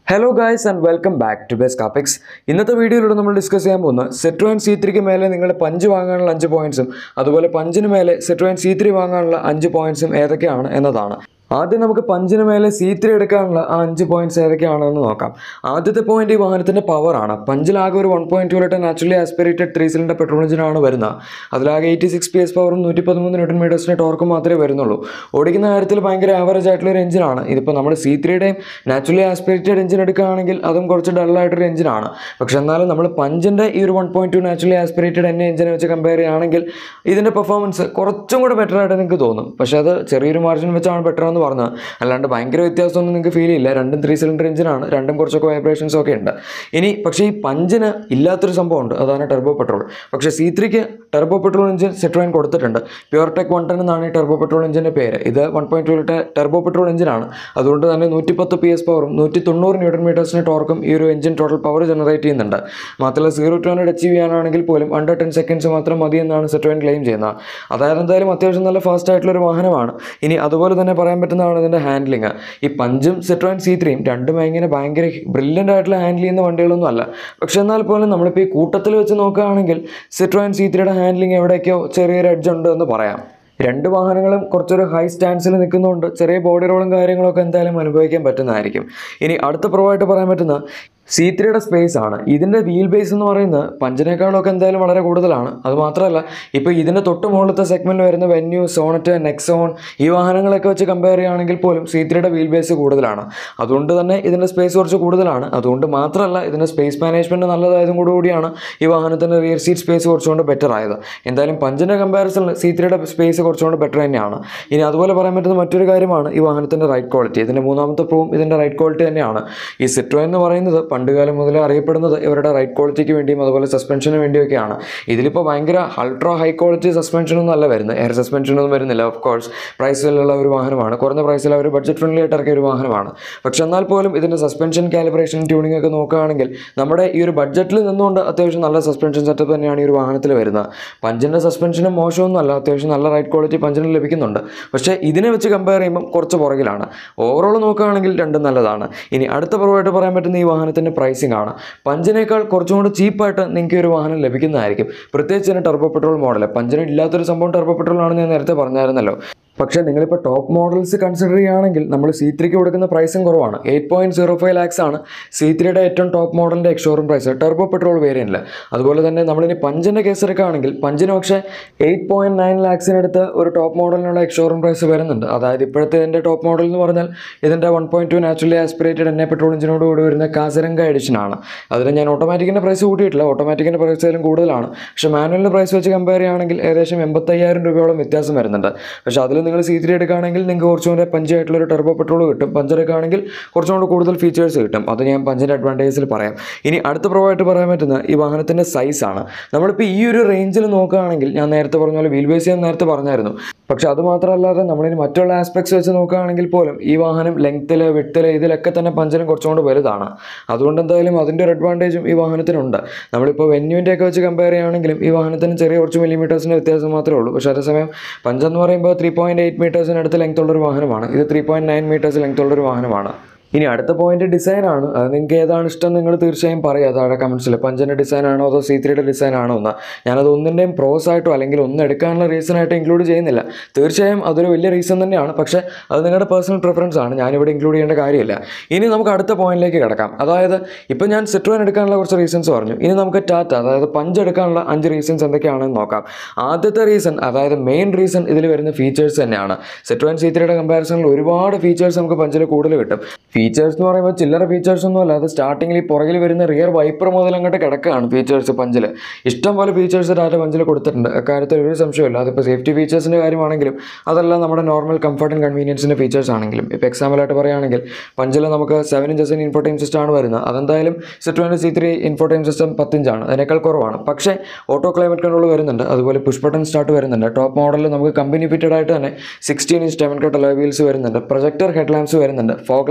hello guys and welcome back to best കാപ്പിക്സ് ഇന്നത്തെ വീഡിയോയിലൂടെ നമ്മൾ ഡിസ്കസ് ചെയ്യാൻ പോകുന്ന സെട്രോയിൻ സി ത്രീക്ക് മേലെ നിങ്ങൾ പഞ്ച് വാങ്ങാനുള്ള അഞ്ച് പോയിന്റ്സും അതുപോലെ പഞ്ചിന് മേലെ സെട്രോയിൻ സി ത്രീ വാങ്ങാനുള്ള അഞ്ച് പോയിന്റ്സും ഏതൊക്കെയാണ് എന്നതാണ് ആദ്യം നമുക്ക് പഞ്ചിന് മേലെ സി ത്രീ എടുക്കാനുള്ള ആ അഞ്ച് പോയിന്റ്സ് ഏതൊക്കെയാണെന്ന് നോക്കാം ആദ്യത്തെ പോയിന്റ് ഈ വാഹനത്തിൻ്റെ പവറാണ് പഞ്ചിലാകെ ഒരു one point two litre naturally aspirated three cylinder petrol എഞ്ചിനാണ് വരുന്നത് അതിലാകെ എയ്റ്റി സിക്സ് പി എസ് പവറും നൂറ്റി പതിമൂന്ന് ന്യൂട്ടൺ മീറ്റേഴ്സിൻ്റെ ടോർക്കും മാത്രമേ വരുന്നുള്ളൂ ഓടിക്കുന്ന കാര്യത്തിൽ ഭയങ്കര ആവറേജ് ആയിട്ടുള്ള ഒരു എഞ്ചിനാണ് ഇതിപ്പോൾ നമ്മൾ സി ത്രീയുടെയും നാച്ചുറലി ആസ്പിറേറ്റഡ് എഞ്ചിൻ എടുക്കുകയാണെങ്കിൽ അതും കുറച്ച് ഡള്ളായിട്ടൊരു എഞ്ചിനാണ് പക്ഷെ എന്നാലും നമ്മൾ പഞ്ചിൻ്റെ ഈ ഒരു one point two naturally aspirated എന്നെ എഞ്ചിനെ വെച്ച് കമ്പയർ ചെയ്യുകയാണെങ്കിൽ ഇതിൻ്റെ പെർഫോമൻസ് കുറച്ചും കൂടെ ബെറ്റർ ആയിട്ട് നിങ്ങൾക്ക് തോന്നും പക്ഷേ അത് ചെറിയൊരു മാർജിൻ വെച്ചാണ് ബെറ്റർ എന്ന് പറഞ്ഞത് അല്ലാണ്ട് ഭയങ്കര വ്യത്യാസമൊന്നും നിങ്ങൾക്ക് ഫീൽ ചെയ്യില്ല രണ്ടും ത്രീ സിലിണ്ടർ എഞ്ചിനാണ് രണ്ടും കുറച്ചൊക്കെ വൈബ്രേഷൻസ് ഒക്കെ ഉണ്ട് ഇനി പക്ഷേ ഈ പഞ്ചിന് ഇല്ലാത്തൊരു സംഭവമുണ്ട് അതാണ് ടെർബോ പെട്രോൾ പക്ഷേ സി ത്രീക്ക് ടെർബോ പെട്രോൾ എഞ്ചിൻ സെട്രോയിൻ കൊടുത്തിട്ടുണ്ട് പ്യുവർ ടെക് വൺ ടെൻ എന്നാണ് ഈ ടെർബോ പെട്രോൾ എഞ്ചിൻ്റെ പേര് ഇത് one point two litre turbo petrol എഞ്ചിനാണ് അതുകൊണ്ട് തന്നെ നൂറ്റിപ്പത്ത് പി എസ് പവറും നൂറ്റി തൊണ്ണൂറ് ന്യൂട്ടൺ മീറ്റേഴ്സിന് ടോർക്കും ഈ ഒരു എഞ്ചിൻ ടോട്ടൽ പവർ ജനറേറ്റ് ചെയ്യുന്നുണ്ട് മാത്രമല്ല സീറോ ടു ഹൺഡ്രഡ് അച്ചീവ് ചെയ്യാനാണെങ്കിൽ പോലും അണ്ടർ ടെൻ സെക്കൻഡ്സ് മാത്രം മതി എന്നാണ് സെട്രോയിൻ ക്ലെയിം ചെയ്യുന്നത് അതായത് എന്തായാലും അത്യാവശ്യം നല്ല ഫാസ്റ്റ് ആയിട്ടുള്ള ഒരു വാഹനമാണ് ഇനി അതുപോലെ തന്നെ പറയാൻ പറ്റുന്നതാണ് ഇതിൻ്റെ ഹാൻഡ്ലിങ് ഈ പഞ്ചും സെട്രോയിൻ സി ത്രീയും രണ്ടും ഇങ്ങനെ ഭയങ്കര ബ്രില്യൻ്റ് ആയിട്ടുള്ള ഹാൻഡിൽ ചെയ്യുന്ന വണ്ടികളൊന്നും അല്ല പക്ഷെ എന്നാൽ പോലും നമ്മളിപ്പോൾ ഈ കൂട്ടത്തിൽ വെച്ച് നോക്കുകയാണെങ്കിൽ സെട്രോയിൻ സി ത്രീയുടെ ഹാൻഡ്ലിങ് എവിടെയൊക്കെയോ ചെറിയൊരു എഡ്ജ് ഉണ്ട് എന്ന് പറയാം രണ്ട് വാഹനങ്ങളും കുറച്ചൊരു ഹൈ സ്റ്റാൻസിൽ നിൽക്കുന്നതുകൊണ്ട് ചെറിയ ബോഡി റോളും കാര്യങ്ങളൊക്കെ എന്തായാലും അനുഭവിക്കാൻ പറ്റുന്നതായിരിക്കും ഇനി അടുത്ത പ്രൊവായിട്ട് പറയാൻ പറ്റുന്ന സി ത്രീയുടെ സ്പേസ് ആണ് ഇതിൻ്റെ വീൽ ബേസ് എന്ന് പറയുന്നത് പഞ്ചിനേക്കാളൊക്കെ എന്തായാലും വളരെ കൂടുതലാണ് അത് മാത്രമല്ല ഇപ്പോൾ ഇതിൻ്റെ തൊട്ട് മുകളിലത്തെ സെഗ്മെൻറ്റ് വരുന്ന വെന്യൂ സോണറ്റ് നെക്സോൺ ഈ വാഹനങ്ങളൊക്കെ വെച്ച് കമ്പയർ ചെയ്യുകയാണെങ്കിൽ പോലും സി ത്രീയുടെ വീൽ ബേസ് കൂടുതലാണ് അതുകൊണ്ട് തന്നെ ഇതിൻ്റെ സ്പേസ് കുറച്ച് കൂടുതലാണ് അതുകൊണ്ട് മാത്രമല്ല ഇതിൻ്റെ സ്പേസ് മാനേജ്മെൻറ്റ് നല്ലതായതും കൂടിയാണ് ഈ വാഹനത്തിൻ്റെ റിയർ സീറ്റ് സ്പേസ് കുറച്ചുകൊണ്ട് ബെറ്റർ ആയത് എന്തായാലും പഞ്ചിൻ്റെ കമ്പാരിസണിൽ സി ത്രീയുടെ സ്പേസ് കുറച്ചുകൊണ്ട് ബെറ്റർ തന്നെയാണ് ഇനി അതുപോലെ പറയാൻ പറ്റുന്ന മറ്റൊരു കാര്യമാണ് ഈ വാഹനത്തിൻ്റെ റൈറ്റ് ക്വാളിറ്റി ഇതിൻ്റെ മൂന്നാമത്തെ പ്രൂവും ഇതിൻ്റെ റൈറ്റ് ക്വാളിറ്റി തന്നെയാണ് ഈ സിട്രോ എന്ന് പറയുന്നത് പണ്ടുകാലം മുതലേ അറിയപ്പെടുന്നത് ഇവരുടെ റൈറ്റ് ക്വാളിറ്റിക്ക് വേണ്ടിയും അതുപോലെ സസ്പെൻഷന് വേണ്ടിയൊക്കെയാണ് ഇതിലിപ്പോൾ ഭയങ്കര അൾട്രാ ഹൈ ക്വാളിറ്റി സസ്പെൻഷനൊന്നും അല്ല വരുന്നത് എയർ സസ്പെൻഷനൊന്നും വരുന്നില്ല ഓഫ് കോഴ്സ് പ്രൈസിലുള്ള ഒരു വാഹനമാണ് കുറഞ്ഞ പ്രൈസിൽ അവർ ബഡ്ജറ്റ് ഫ്രണ്ട്ലി ആയിട്ട് ഇറക്കിയ ഒരു വാഹനമാണ് പക്ഷെ എന്നാൽ പോലും ഇതിൻ്റെ സസ്പെൻഷൻ കാലിബ്രേഷൻ ട്യൂണിംഗ് ഒക്കെ നോക്കുകയാണെങ്കിൽ നമ്മുടെ ഈ ഒരു ബഡ്ജറ്റിൽ നിന്നുകൊണ്ട് അത്യാവശ്യം നല്ല സസ്പെൻഷൻ സെറ്റപ്പ് തന്നെയാണ് ഈ ഒരു വാഹനത്തിൽ വരുന്നത് പഞ്ചിൻ്റെ സസ്പെൻഷനും മോശമൊന്നും അല്ല അത്യാവശ്യം നല്ല റൈറ്റ് ക്വാളിറ്റി പഞ്ചിന് ലഭിക്കുന്നുണ്ട് പക്ഷേ ഇതിനെ വെച്ച് കമ്പയർ ചെയ്യുമ്പോൾ കുറച്ച് പുറകിലാണ് ഓവറോൾ നോക്കുകയാണെങ്കിൽ രണ്ടും നല്ലതാണ് ഇനി അടുത്ത പുറമായിട്ട് പറയാൻ പറ്റുന്ന ഈ വാഹനത്തിൻ്റെ പ്രൈസിംഗ് ആണ് പഞ്ചിനേക്കാൾ കുറച്ചും കൂടി ചീപ്പായിട്ട് നിങ്ങൾക്ക് ഈ ഒരു വാഹനം ലഭിക്കുന്നതായിരിക്കും പ്രത്യേകിച്ച് തന്നെ ടെർബോ പെട്രോൾ മോഡൽ പഞ്ചിന് ഇല്ലാത്തൊരു സംഭവം ടെർബോ പെട്രോൾ ആണെന്ന് ഞാൻ നേരത്തെ പറഞ്ഞായിരുന്നല്ലോ പക്ഷേ നിങ്ങളിപ്പോൾ ടോപ്പ് മോഡൽസ് കൺസിഡർ ചെയ്യുകയാണെങ്കിൽ നമ്മൾ സി ത്രീക്ക് കൊടുക്കുന്ന പ്രൈസും കുറവാണ് eight point zero five lakhs ആണ് സി ത്രീയുടെ ഏറ്റവും ടോപ്പ് മോഡലിൻ്റെ എക്സ്ഷോറൂം പ്രൈസ് ടെർബോ പെട്രോൾ വേരിയൻറ്റിൽ അതുപോലെ തന്നെ നമ്മളിനി പഞ്ചിൻ്റെ കേസ് എടുക്കുകയാണെങ്കിൽ പഞ്ചിന് പക്ഷേ എയ്റ്റ് പോയിൻറ്റ് നയൻ ലാക്സിനടുത്ത് ഒരു ടോപ്പ് മോഡലിനുള്ള എക്സ്ഷോറൂം പ്രൈസ് വരുന്നുണ്ട് അതായത് ഇപ്പോഴത്തെ ഇതിൻ്റെ ടോപ്പ് മോഡൽ എന്ന് പറഞ്ഞാൽ ഇതിൻ്റെ one point two naturally aspirated എന്നെ പെട്രോൾ എഞ്ചിനോട് കൂടി വരുന്ന കാസരംഗ എഡിഷൻ ആണ് അതിന് ഞാൻ ഓട്ടോമാറ്റിക്കിൻ്റെ പ്രൈസ് കൂട്ടിയിട്ടില്ല ഓട്ടോമാറ്റിക്കിൻ്റെ പ്രൈസ് അതിലും കൂടുതലാണ് പക്ഷേ മാനുവലിൻ്റെ പ്രൈസ് വെച്ച് കമ്പയർ ചെയ്യുകയാണെങ്കിൽ ഏകദേശം എൺപത്തയ്യായിരം രൂപയോളം വ്യത്യാസം വരുന്നുണ്ട് പക്ഷേ അതിൽ നിങ്ങൾ സി ത്രീ എടുക്കുകയാണെങ്കിൽ നിങ്ങൾക്ക് കുറച്ചും കൂടെ പഞ്ചായിട്ടുള്ള ഒരു ടെർബോ പെട്രോൾ കിട്ടും പഞ്ച് എടുക്കുകയാണെങ്കിൽ കുറച്ചും കൂടെ കൂടുതൽ ഫീച്ചേഴ്സ് കിട്ടും അത് ഞാൻ പഞ്ചിൻ്റെ അഡ്വാൻറ്റേജിൽ പറയാം ഇനി അടുത്ത പ്രൊവായിട്ട് പറയാൻ പറ്റുന്ന ഈ വാഹനത്തിൻ്റെ സൈസാണ് നമ്മളിപ്പോൾ ഈ ഒരു റേഞ്ചിൽ നോക്കുകയാണെങ്കിൽ ഞാൻ നേരത്തെ പറഞ്ഞ പോലെ വീൽ ബേസ് ഞാൻ നേരത്തെ പറഞ്ഞായിരുന്നു പക്ഷേ അത് മാത്രമല്ലാതെ നമ്മളിനി മറ്റുള്ള ആസ്പെക്ട്സ് വെച്ച് നോക്കുകയാണെങ്കിൽ പോലും ഈ വാഹനം ലെങ്ത്തിൽ വിട്ടിൽ ഇതിലൊക്കെ തന്നെ പഞ്ചിനും കുറച്ചും കൂടെ വലുതാണ് അതുകൊണ്ട് എന്തായാലും അതിൻ്റെ ഒരു അഡ്വാൻറ്റേജും ഈ വാഹനത്തിനുണ്ട് നമ്മളിപ്പോൾ വെന്യൂവിൻ്റെ ഒക്കെ വെച്ച് കമ്പയർ ചെയ്യുകയാണെങ്കിലും ഈ വാഹനത്തിന് ചെറിയ കുറച്ച് മില്ലിമീറ്റേഴ്സിൻ്റെ വ്യത്യാസം മാത്രമേ ഉള്ളൂ പക്ഷേ അതേസമയം പഞ്ചെന്ന് പറയുമ്പോൾ ത്രീ പോയിൻറ്റ് എയ്റ്റ് മീറ്റേഴ്സിനടുത്ത് ലെങ്ത് ഉള്ളൊരു വാഹനമാണ് ഇത് three point nine metres length ഉള്ളൊരു വാഹനമാണ് ഇനി അടുത്ത പോയിന്റ് ഡിസൈൻ ആണ് അത് നിങ്ങൾക്ക് ഏതാണ് ഇഷ്ടം നിങ്ങൾ തീർച്ചയായും പറയുക താഴെ കമൻസിൽ പഞ്ചിൻ്റെ ഡിസൈൻ ആണോ അതോ സി ത്രീയുടെ ഡിസൈൻ ആണോ എന്ന് ഞാനത് ഒന്നിൻ്റെയും പ്രോസ് ആയിട്ടോ അല്ലെങ്കിൽ ഒന്ന് എടുക്കാനുള്ള റീസൺ ആയിട്ട് ഇൻക്ലൂഡ് ചെയ്യുന്നില്ല തീർച്ചയായും അതൊരു വലിയ റീസൺ തന്നെയാണ് പക്ഷേ അത് നിങ്ങളുടെ പേഴ്സണൽ പ്രിഫറൻസ് ആണ് ഞാനിവിടെ ഇൻക്ലൂഡ് ചെയ്യേണ്ട കാര്യമില്ല ഇനി നമുക്ക് അടുത്ത പോയിന്റിലേക്ക് കിടക്കാം അതായത് ഇപ്പോൾ ഞാൻ സിട്രോൻ എടുക്കാനുള്ള കുറച്ച് റീസൺസ് പറഞ്ഞു ഇനി നമുക്ക് ടാറ്റ അതായത് പഞ്ച് എടുക്കാനുള്ള അഞ്ച് റീസൺസ് എന്തൊക്കെയാണെന്ന് നോക്കാം ആദ്യത്തെ റീസൺ അതായത് മെയിൻ റീസൺ ഇതിൽ വരുന്ന ഫീച്ചേഴ്സ് തന്നെയാണ് സിട്രോൻ സി ത്രീയുടെ കമ്പാരിസണിൽ ഒരുപാട് ഫീച്ചേഴ്സ് നമുക്ക് പഞ്ചിൽ കൂടുതൽ കിട്ടും ഫീച്ചേഴ്സ് എന്ന് പറയുമ്പോൾ ചില്ലറ ഫീച്ചേഴ്സ് ഒന്നും അല്ല അത് സ്റ്റാർട്ടിങ്ങിൽ ഈ പുറകിൽ വരുന്ന റിയർ വൈപ്പർ മുതൽ അങ്ങോട്ട് കിടക്കുകയാണ് ഫീച്ചേഴ്സ് പഞ്ചിൽ ഇഷ്ടം പോലെ ഫീച്ചേഴ്സ് ടാറ്റ പഞ്ചിൽ കൊടുത്തിട്ടുണ്ട് അക്കാര്യത്തിൽ ഒരു സംശയമില്ല അതിപ്പോൾ സേഫ്റ്റി ഫീച്ചേഴ്സിൻ്റെ കാര്യമാണെങ്കിലും അതെല്ലാം നമ്മുടെ നോർമൽ കംഫർട്ട് ആൻഡ് കൺവീനിയൻസിൻ്റെ ഫീച്ചേഴ്സ് ആണെങ്കിലും ഇപ്പോൾ എക്സാമ്പിളായിട്ട് പറയുകയാണെങ്കിൽ പഞ്ചിൽ നമുക്ക് സെവൻ ഇഞ്ചസിന് ഇൻഫോർട്ടൈം സിസ്റ്റം ആണ് വരുന്നത് അതെന്തായാലും സിറ്റുവിൻ്റെ സി ത്രീ ഇൻഫോർട്ടൈം സിസ്റ്റം പത്തിഞ്ചാണ് അതിനേക്കാൾ കുറവാണ് പക്ഷേ ഓട്ടോ ക്ലൈമറ്റ് കൺട്രോൾ വരുന്നുണ്ട് അതുപോലെ പുഷ് ബട്ടൺ സ്റ്റാർട്ട് വരുന്നുണ്ട് ടോപ്പ് മോഡലിൽ നമുക്ക് കമ്പനി ഫിറ്റഡ് ആയിട്ട് തന്നെ sixteen inch diamond cut alloy wheels വരുന്നുണ്ട് പ്രൊജക്ടർ ഹെഡ് ലാംപ്സ് വരുന്നുണ്ട് ഫോഗ് ലാംപ്സ്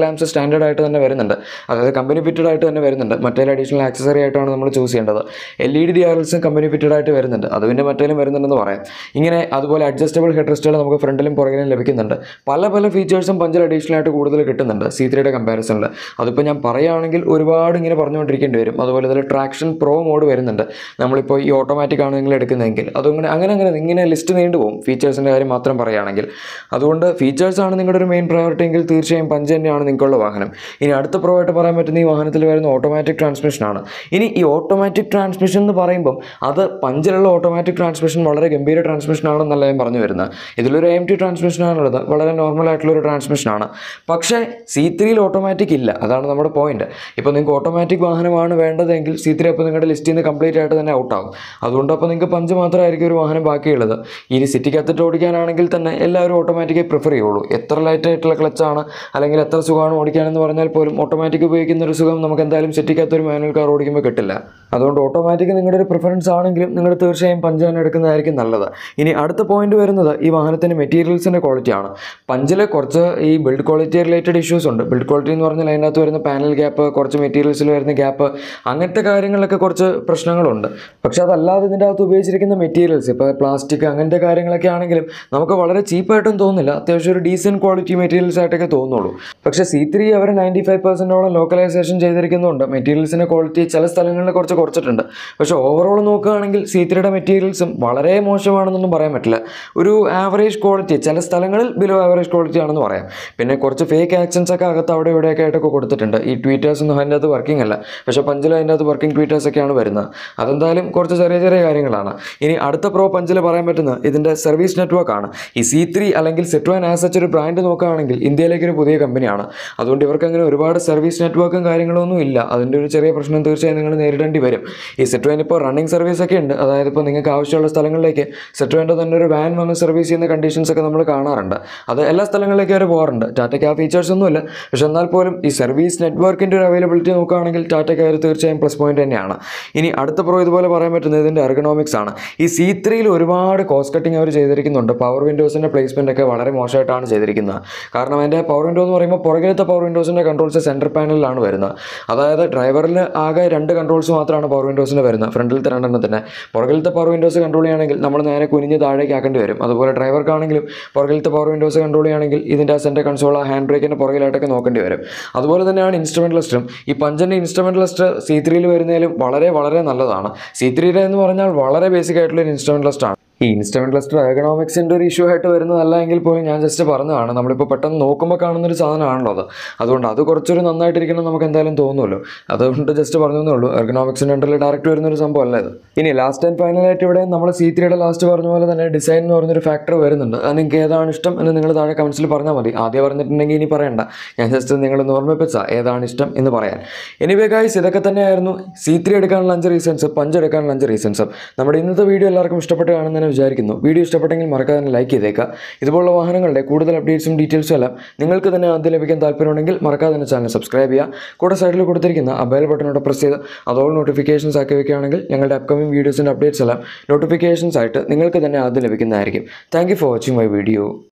സ്റ്റാൻഡേർഡ് ആയിട്ട് തന്നെ വരുന്നുണ്ട് അതായത് കമ്പനി ഫിറ്റഡ് ആയിട്ട് തന്നെ വരുന്നുണ്ട് മറ്റേ അഡീഷണൽ ആക്സസറി ആയിട്ടാണ് നമ്മൾ ചൂസ് ചെയ്യേണ്ടത് L E D D R എൽസും കമ്പനി ഫിറ്റഡ് ആയിട്ട് വരുന്നുണ്ട് അത് പിന്നെ മറ്റേലും വരുന്നുണ്ടെന്ന് പറയാം ഇങ്ങനെ അതുപോലെ അഡ്ജസ്റ്റബിൾ ഹെഡ് റെസ്റ്റുകൾ നമുക്ക് ഫ്രണ്ടിലും പുറകിലും ലഭിക്കുന്നുണ്ട് പല പല ഫീച്ചേഴ്സും പഞ്ചർ അഡീഷണൽ ആയിട്ട് കൂടുതൽ കിട്ടുന്നുണ്ട് സി ത്രീയുടെ കമ്പാരിസണിൽ അതിപ്പോൾ ഞാൻ പറയുകയാണെങ്കിൽ ഒരുപാട് ഇങ്ങനെ പറഞ്ഞുകൊണ്ടിരിക്കേണ്ടി വരും അതുപോലെ തന്നെ ട്രാക്ഷൻ പ്രോ മോഡ് വരുന്നുണ്ട് നമ്മളിപ്പോൾ ഈ ഓട്ടോമാറ്റിക് ആണ് നിങ്ങൾ എടുക്കുന്നതെങ്കിൽ അതങ്ങനെ അങ്ങനെ അങ്ങനെ ഇങ്ങനെ ലിസ്റ്റ് നീണ്ടു പോകും ഫീച്ചേഴ്സിൻ്റെ കാര്യം മാത്രം പറയുകയാണെങ്കിൽ അതുകൊണ്ട് ഫീച്ചേഴ്സാണ് നിങ്ങളുടെ ഒരു മെയിൻ പ്രയോറിറ്റി എങ്കിൽ തീർച്ചയായും പഞ്ച് തന്നെയാണ് നിങ്ങൾക്കുള്ള വാഹനം ഇനി അടുത്ത പ്രോ ആയിട്ട് പറയാൻ പറ്റുന്ന ഈ വാഹനത്തിൽ വരുന്ന ഓട്ടോമാറ്റിക് ട്രാൻസ്മിഷനാണ് ഇനി ഈ ഓട്ടോമാറ്റിക് ട്രാൻസ്മിഷൻ എന്ന് പറയുമ്പം അത് പഞ്ചിലുള്ള ഓട്ടോമാറ്റിക് ട്രാൻസ്മിഷൻ വളരെ ഗംഭീര ട്രാൻസ്മിഷൻ ആണെന്നല്ല ഞാൻ പറഞ്ഞു വരുന്നത് ഇതിലൊരു എം ടി ട്രാൻസ്മിഷനാണുള്ളത് വളരെ നോർമൽ ആയിട്ടുള്ള ഒരു ട്രാൻസ്മിഷനാണ് പക്ഷേ സി ത്രീയിൽ ഓട്ടോമാറ്റിക് ഇല്ല അതാണ് നമ്മുടെ പോയിന്റ് ഇപ്പോൾ നിങ്ങൾക്ക് ഓട്ടോമാറ്റിക് വാഹനമാണ് വേണ്ടതെങ്കിൽ സി ത്രീ അപ്പോൾ നിങ്ങളുടെ ലിസ്റ്റിൽ നിന്ന് കംപ്ലീറ്റ് ആയിട്ട് തന്നെ ഔട്ടാകും അതുകൊണ്ട് അപ്പോൾ നിങ്ങൾക്ക് പഞ്ച് മാത്രമായിരിക്കും ഒരു വാഹനം ബാക്കിയുള്ളത് ഇനി സിറ്റിക്കകത്തിട്ട് ഓടിക്കാനാണെങ്കിൽ തന്നെ എല്ലാവരും ഓട്ടോമാറ്റിക്കായി പ്രിഫർ ചെയ്യുള്ളൂ എത്ര ലൈറ്റ് ആയിട്ടുള്ള ക്ലച്ചാണ് അല്ലെങ്കിൽ എത്ര സുഖമാണ് ഓടിക്കാനെന്ന് പറഞ്ഞാൽ പോലും ഓട്ടോമാറ്റിക് ഉപയോഗിക്കുന്ന ഒരു സുഖം നമുക്ക് എന്തായാലും സിറ്റിക്കകത്ത് ഒരു മാനുവൽ കാർ ഓടിക്കുമ്പോൾ കിട്ടില്ല അതുകൊണ്ട് ഓട്ടോമാറ്റിക് നിങ്ങളുടെ ഒരു പ്രിഫറൻസ് ആണെങ്കിലും നിങ്ങൾ തീർച്ചയായും പഞ്ച് തന്നെ എടുക്കുന്നതായിരിക്കും നല്ലത് ഇനി അടുത്ത പോയിന്റ് വരുന്നത് ഈ വാഹനത്തിൻ്റെ മെറ്റീരിയൽസിൻ്റെ ക്വാളിറ്റിയാണ് പഞ്ചിൽ കുറച്ച് ഈ ബിൽഡ് ക്വാളിറ്റി റിലേറ്റഡ് ഇഷ്യൂസ് ഉണ്ട് ബിൽഡ് ക്വാളിറ്റി എന്ന് പറഞ്ഞാൽ അതിനകത്ത് വരുന്ന പാനൽ ഗ്യാപ്പ് കുറച്ച് മെറ്റീരിയൽസിൽ വരുന്ന ഗ്യാപ്പ് അങ്ങനത്തെ കാര്യങ്ങളിലൊക്കെ കുറച്ച് പ്രശ്നങ്ങളുണ്ട് പക്ഷെ അതല്ലാതെ ഇതിൻ്റെ അകത്ത് ഉപയോഗിച്ചിരിക്കുന്ന മെറ്റീരിയൽസ് ഇപ്പോൾ പ്ലാസ്റ്റിക് അങ്ങനത്തെ കാര്യങ്ങളൊക്കെ ആണെങ്കിലും നമുക്ക് വളരെ ചീപ്പായിട്ടും തോന്നില്ല അത്യാവശ്യം ഒരു ഡീസൻറ്റ് ക്വാളിറ്റി മെറ്റീരിയൽസ് ആയിട്ടൊക്കെ തോന്നുള്ളൂ പക്ഷേ സി ത്രീ അവർ നയൻറ്റി ഫൈവ് പെർസെൻറ്റോളം ലോക്കലൈസേഷൻ ചെയ്തിരിക്കുന്നുണ്ട് മെറ്റീരിയൽസിൻ്റെ ക്വാളിറ്റി ചില സ്ഥലങ്ങളിൽ കുറച്ച് കുറച്ചിട്ടുണ്ട് പക്ഷേ ഓവറോൾ നോക്കുകയാണെങ്കിൽ സി ത്രീയുടെ മെറ്റീരിയൽസും വളരെ മോശമാണെന്നൊന്നും പറയാൻ പറ്റില്ല ഒരു ആവറേജ് ക്വാളിറ്റി ചില സ്ഥലങ്ങളിൽ ബിലോ ആവറേജ് ക്വാളിറ്റി ആണെന്ന് പറയാം പിന്നെ കുറച്ച് ഫേക്ക് ആക്ഷൻസ് ഒക്കെ അകത്ത് അവിടെ ഇവിടെയൊക്കെ ആയിട്ടൊക്കെ കൊടുത്തിട്ടുണ്ട് ഈ ട്വീറ്റേഴ്സ് ഒന്നും അതിൻ്റെ അകത്ത് വർക്കിംഗ് അല്ല പക്ഷേ പഞ്ചിൽ അതിൻ്റെ അകത്ത് വർക്കിംഗ് ട്വീറ്റേഴ്സ് ഒക്കെയാണ് വരുന്നത് അതെന്തായാലും കുറച്ച് ചെറിയ ചെറിയ കാര്യങ്ങളാണ് ഇനി അടുത്ത പ്രോ പഞ്ചിൽ പറയാൻ പറ്റുന്ന ഇതിൻ്റെ സർവീസ് നെറ്റ്വർക്ക് ആണ് ഈ സി ത്രീ അല്ലെങ്കിൽ സെറ്റ്വൻ ആസ് സച്ച് ഒരു ബ്രാൻഡ് നോക്കുകയാണെങ്കിൽ ഇന്ത്യയിലേക്ക് ഒരു പുതിയ കമ്പനിയാണ് അതുകൊണ്ട് ഇവർക്ക് അങ്ങനെ ഒരുപാട് സർവീസ് നെറ്റ്വർക്കും കാര്യങ്ങളൊന്നും ഇല്ല അതിൻ്റെ ഒരു ചെറിയ പ്രശ്നം തീർച്ചയായും നിങ്ങൾ നേരിടേണ്ടി വരും ഈ സെറ്റ്വൻ ഇപ്പോൾ റണ്ണിങ് സർവീസ് ഒക്കെ ഉണ്ട് അതായത് ഇപ്പോൾ നിങ്ങൾക്ക് ആവശ്യമുള്ള സ്ഥലങ്ങളിലേക്ക് സെറ്റ്വൻ്റെ തന്നെ ഒരു വാൻ വന്ന് സർവീസ് ചെയ്യുന്ന കണ്ടീഷൻസ് ഒക്കെ നമ്മൾ കാണാറുണ്ട് അത് എല്ലാ സ്ഥലങ്ങളിലേക്കും അവർ പോകാറുണ്ട് ടാറ്റയ്ക്ക് ആ ഫീച്ചേഴ്സ് ഒന്നുമില്ല പക്ഷെ എന്നാൽ പോലും ഈ സർവീസ് നെറ്റ്വർക്കിൻ്റെ ഒരു അവൈലബിലിറ്റി നോക്കുകയാണെങ്കിൽ ടാറ്റയ്ക്ക് അവർ തീർച്ചയായും പ്ലസ് പോയിന്റ് തന്നെയാണ് ഇനി അടുത്ത പ്രോ ഇതുപോലെ പറയാൻ പറ്റുന്നത് ഇതിൻ്റെ എർഗണോമിക്സ് ആണ് ഈ സി ത്രീയിൽ ഒരുപാട് കോസ്റ്റ് കട്ടിങ് അവർ ചെയ്തിരിക്കുന്നുണ്ട് പവർ വിൻഡോസിൻ്റെ പ്ലേസ്മെൻ്റ് ഒക്കെ വളരെ മോശമായിട്ടാണ് ചെയ്തിരിക്കുന്നത് കാരണം അതിൻ്റെ പവർ വിൻഡോ എന്ന് പറയുമ്പോൾ പുറകിലത്തെ പവർ വിൻഡോസിൻ്റെ കൺട്രോൾസ് സെൻറ്റർ പാനലിലാണ് വരുന്നത് അതായത് ഡ്രൈവറിൽ ആകെ രണ്ട് കൺട്രോൾസ് മാത്രമാണ് പവർ വിൻഡോസിന് വരുന്നത് ഫ്രണ്ടിലത്തെ രണ്ടെണ്ണത്തിന് പുറകിലത്തെ പവർ വിൻഡോസ് കൺട്രോൾ ചെയ്യുകയാണെങ്കിൽ നമ്മൾ നേരെ കുനിഞ്ഞ് താഴേക്ക് ആക്കേണ്ടി വരും അതുപോലെ ഡ്രൈവർക്കാണെങ്കിലും പുറകിലത്തെ പവർ വിൻഡോസ് കൺട്രോൾ ചെയ്യുകയാണെങ്കിൽ ഇതിൻ്റെ സെൻറ്റർ കൺസോൾ ആ ഹാൻഡ് ബ്രേക്കിൻ്റെ പുറകിലായിട്ടൊക്കെ നോക്കേണ്ടി വരും അതുപോലെ തന്നെയാണ് ഇൻസ്ട്രുമെൻറ്റ് ലിസ്റ്ററും ഈ പഞ്ചിൻ്റെ ഇൻസ്ട്രുമെൻറ്റ് ലിസ്റ്റ് സി ത്രീയിൽ വരുന്നതിലും വളരെ വളരെ നല്ലതാണ് സി ത്രീയുടെ എന്ന് പറഞ്ഞാൽ വളരെ ബേസിക് ആയിട്ടുള്ള ഒരു ഇൻസ്ട്രുമെൻറ്റ് ലിസ്റ്റാണ് ഈ ഇൻസ്ട്രുമെന്റ് ക്ലസ്റ്റർ എക്കണോമിക്സിൻ്റെ ഒരു ഇഷ്യൂ ആയിട്ട് വരുന്നതല്ല എങ്കിൽ പോലും ഞാൻ ജസ്റ്റ് പറഞ്ഞതാണ് നമ്മളിപ്പോൾ പെട്ടെന്ന് നോക്കുമ്പോൾ കാണുന്ന ഒരു സാധനമാണല്ലോ അത് അതുകൊണ്ട് അത് കുറച്ചൊരു നന്നായിട്ടിരിക്കണം നമുക്ക് എന്തായാലും തോന്നുമല്ലോ അതുകൊണ്ട് ജസ്റ്റ് പറഞ്ഞതേ ഉള്ളൂ എക്കണോമിക്സിൻ്റെ അണ്ടറിൽ ഡയറക്റ്റ് വരുന്ന ഒരു സംഭവമല്ല ഇത് ഇനി ലാസ്റ്റ് ആൻഡ് ഫൈനലായിട്ട് ഇവിടെ നമ്മൾ സി ത്രീയുടെ ലാസ്റ്റ് പറഞ്ഞ പോലെ തന്നെ ഡിസൈൻ എന്ന് പറഞ്ഞൊരു ഫാക്ടർ വരുന്നുണ്ട് അത് നിങ്ങൾക്ക് ഏതാണ് ഇഷ്ടം എന്ന് നിങ്ങൾ താഴെ കമൻസിൽ പറഞ്ഞാൽ മതി ആദ്യം പറഞ്ഞിട്ടുണ്ടെങ്കിൽ ഇനി പറയണ്ട ഞാൻ ജസ്റ്റ് നിങ്ങൾ ഓർമ്മിപ്പിച്ച ഏതാണ് ഇഷ്ടം എന്ന് പറയാൻ എനിവേ ഗായ്സ് ഇതൊക്കെ തന്നെയായിരുന്നു സി ത്രീ എടുക്കാനുള്ള അഞ്ച് റീസൺസ് പഞ്ച് എടുക്കാനുള്ള അഞ്ച് റീസൺസും നമ്മുടെ ഇന്നത്തെ വീഡിയോ എല്ലാവർക്കും ഇഷ്ടപ്പെട്ട് കാണുന്നതിന് വിചാരിക്കുന്നു വീഡിയോ ഇഷ്ടപ്പെട്ടെങ്കിൽ മറക്കാതെ തന്നെ ലൈക്ക് ചെയ്തേക്കുക ഇതുപോലുള്ള വാഹനങ്ങളുടെ കൂടുതൽ അപ്ഡേറ്റ്സും ഡീറ്റെയിൽസും എല്ലാം നിങ്ങൾക്ക് തന്നെ ആദ്യം ലഭിക്കാൻ താല്പര്യമുണ്ടെങ്കിൽ മറക്കാതെ തന്നെ ചാനൽ സബ്സ്ക്രൈബ് ചെയ്യുക കൂടെ സൈഡിൽ കൊടുത്തിരിക്കുന്ന ആ ബെൽ ബട്ടണോട് പ്രസ് ചെയ്ത് അതോൾ നോട്ടിഫിക്കേഷൻസ് ആക്കി വെക്കുകയാണെങ്കിൽ ഞങ്ങളുടെ അപ്കമിംഗ് വീഡിയോസിൻ്റെ അപ്ഡേറ്റ്സ് എല്ലാം നോട്ടിഫിക്കേഷൻസ് ആയിട്ട് നിങ്ങൾക്ക് തന്നെ ആദ്യം ലഭിക്കുന്നതായിരിക്കും thank you for watching my video